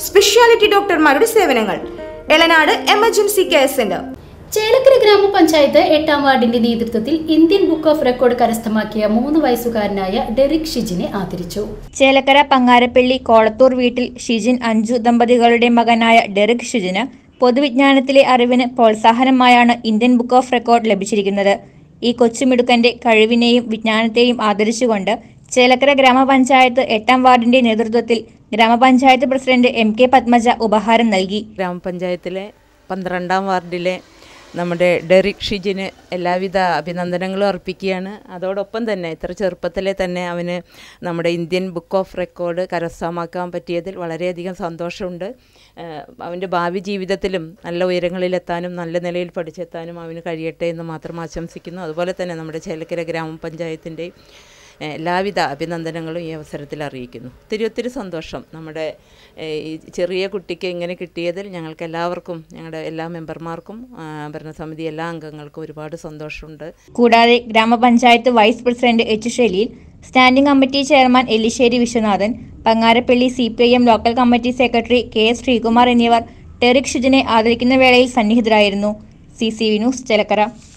speciality ഡോക്ടർമാരുടെ സേവനങ്ങൾ Elanad emergency care centre Chelakkara grama panchayat എട്ടാം വാർഡിന്റെ നേതൃത്വത്തിൽ ഇന്ത്യൻ ബുക്ക് ഓഫ് റെക്കോർഡ് കരസ്ഥമാക്കിയ മൂന്ന് വയസ്സുകാരനായ ഡെറിക് ഷിജിനെ ആദരിച്ചു ചേലക്കര പങ്ങാരപ്പള്ളി കോളത്തൂർ വീട്ടിൽ ഷിജിൻ അഞ്ജു ദമ്പതികളുടെ മകനായ ഡെറിക് ഷിജിന് പൊതുവിജ്ഞാനത്തിലെ അറിവിന് പ്രോത്സാഹനമായാണ് ഇന്ത്യൻ ബുക്ക് ഓഫ് റെക്കോർഡ് ലഭിച്ചിരിക്കുന്നത് ഈ കൊച്ചുമിടുക്കന്റെ കഴിവിനെയും വിജ്ഞാനത്തെയും ആദരിച്ചുകൊണ്ട് ചേലക്കര ഗ്രാമപഞ്ചായത്ത് എട്ടാം വാർഡിന്റെ നേതൃത്വത്തിൽ ഗ്രാമപഞ്ചായത്ത് പ്രസിഡന്റ് എം കെ പത്മജ ഉപഹാരം നൽകി ഗ്രാമപഞ്ചായത്തിലെ പന്ത്രണ്ടാം വാർഡിലെ നമ്മുടെ ഡെറിക് ഷിജിന് എല്ലാവിധ അഭിനന്ദനങ്ങളും അർപ്പിക്കുകയാണ് അതോടൊപ്പം തന്നെ ഇത്ര ചെറുപ്പത്തിലെ തന്നെ അവന് നമ്മുടെ ഇന്ത്യൻ ബുക്ക് ഓഫ് റെക്കോർഡ് കരസ്ഥമാക്കാൻ പറ്റിയതിൽ വളരെയധികം സന്തോഷമുണ്ട് ഏഹ് അവൻ്റെ ഭാവി ജീവിതത്തിലും നല്ല ഉയരങ്ങളിലെത്താനും നല്ല നിലയിൽ പഠിച്ചെത്താനും അവന് കഴിയട്ടെ എന്ന് മാത്രം ആശംസിക്കുന്നു അതുപോലെ തന്നെ നമ്മുടെ ചേലക്കര ഗ്രാമപഞ്ചായത്തിൻ്റെയും ഏഹ് എല്ലാവിധ അഭിനന്ദനങ്ങളും ഈ അവസരത്തിൽ അറിയിക്കുന്നു ഒത്തിരി ഒത്തിരി സന്തോഷം നമ്മുടെ ഏഹ് ഈ ചെറിയ കുട്ടിക്ക് ഇങ്ങനെ കിട്ടിയതിൽ ഞങ്ങൾക്ക് എല്ലാവർക്കും ഞങ്ങളുടെ എല്ലാ മെമ്പർമാർക്കും ആ, ഭരണസമിതി എല്ലാ അംഗങ്ങൾക്കും ഒരുപാട് സന്തോഷമുണ്ട് കൂടാതെ grama panchayat vice president H Shaleel standing committee chairman Ellissery Viswanathan Pangarappilly C P I M local committee secretary K S Sreekumar എന്നിവർ ടെറിക് ഷിജിനെ ആദരിക്കുന്ന വേളയിൽ സന്നിഹിതരായിരുന്നു C C V news Chelakkara